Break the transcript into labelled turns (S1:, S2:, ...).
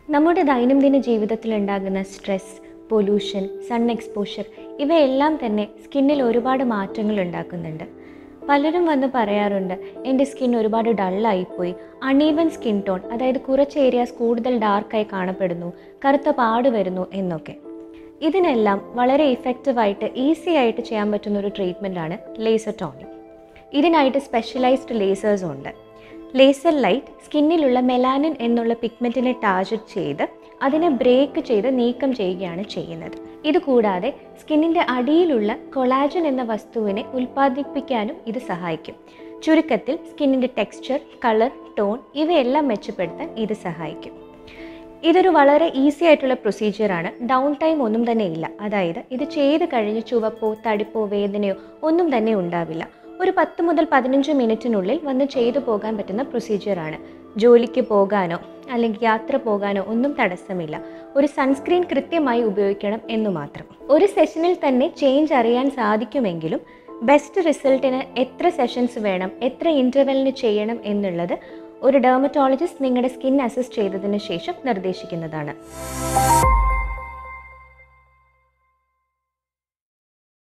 S1: നമ്മുടെ ദൈനംദിന ജീവിതത്തിൽ ഉണ്ടാകുന്ന സ്ട്രെസ് പൊല്യൂഷൻ സൺ എക്സ്പോഷർ ഇവയെല്ലാം തന്നെ സ്കിന്നിൽ ഒരുപാട് മാറ്റങ്ങൾ ഉണ്ടാക്കുന്നുണ്ട് പലരും വന്ന് പറയാറുണ്ട് എൻ്റെ സ്കിൻ ഒരുപാട് ഡള്ളായിപ്പോയി അണീവൻ സ്കിൻ ടോൺ അതായത് കുറച്ച് ഏരിയാസ് കൂടുതൽ ഡാർക്കായി കാണപ്പെടുന്നു കറുത്ത പാട് വരുന്നു എന്നൊക്കെ ഇതിനെല്ലാം വളരെ ഇഫക്റ്റീവായിട്ട് ഈസി ആയിട്ട് ചെയ്യാൻ പറ്റുന്ന ഒരു ട്രീറ്റ്മെൻറ്റാണ് ലേസർ ടോണിക് ഇതിനായിട്ട് സ്പെഷ്യലൈസ്ഡ് ലേസേഴ്സും ഉണ്ട് ലേസർ ലൈറ്റ് സ്കിന്നിലുള്ള മെലാനിൻ എന്നുള്ള പിഗ്മെൻറ്റിനെ ടാർഗറ്റ് ചെയ്ത് അതിനെ ബ്രേക്ക് ചെയ്ത് നീക്കം ചെയ്യുകയാണ് ചെയ്യുന്നത് ഇതുകൂടാതെ സ്കിന്നിൻ്റെ അടിയിലുള്ള കൊളാജൻ എന്ന വസ്തുവിനെ ഉൽപ്പാദിപ്പിക്കാനും ഇത് സഹായിക്കും ചുരുക്കത്തിൽ സ്കിന്നിൻ്റെ ടെക്സ്ചർ കളർ ടോൺ ഇവയെല്ലാം മെച്ചപ്പെടുത്താൻ ഇത് സഹായിക്കും ഇതൊരു വളരെ ഈസി ആയിട്ടുള്ള പ്രൊസീജിയറാണ് ഡൗൺ ടൈം ഒന്നും തന്നെ ഇല്ല അതായത് ഇത് ചെയ്ത് കഴിഞ്ഞ് ചുവപ്പോ തടിപ്പോ വേദനയോ ഒന്നും തന്നെ ഉണ്ടാവില്ല ഒരു പത്ത് മുതൽ പതിനഞ്ച് മിനിറ്റിനുള്ളിൽ വന്ന് ചെയ്തു പോകാൻ പറ്റുന്ന പ്രൊസീജിയറാണ് ജോലിക്ക് പോകാനോ അല്ലെങ്കിൽ യാത്ര പോകാനോ ഒന്നും തടസ്സമില്ല ഒരു സൺസ്ക്രീൻ കൃത്യമായി ഉപയോഗിക്കണം എന്നു മാത്രം ഒരു സെഷനിൽ തന്നെ ചേഞ്ച് അറിയാൻ സാധിക്കുമെങ്കിലും ബെസ്റ്റ് റിസൾട്ടിന് എത്ര സെഷൻസ് വേണം എത്ര ഇൻ്റർവെലിന് ചെയ്യണം എന്നുള്ളത് ഒരു ഡെർമറ്റോളജിസ്റ്റ് നിങ്ങളുടെ സ്കിൻ അസസ് ചെയ്തതിന് ശേഷം നിർദ്ദേശിക്കുന്നതാണ്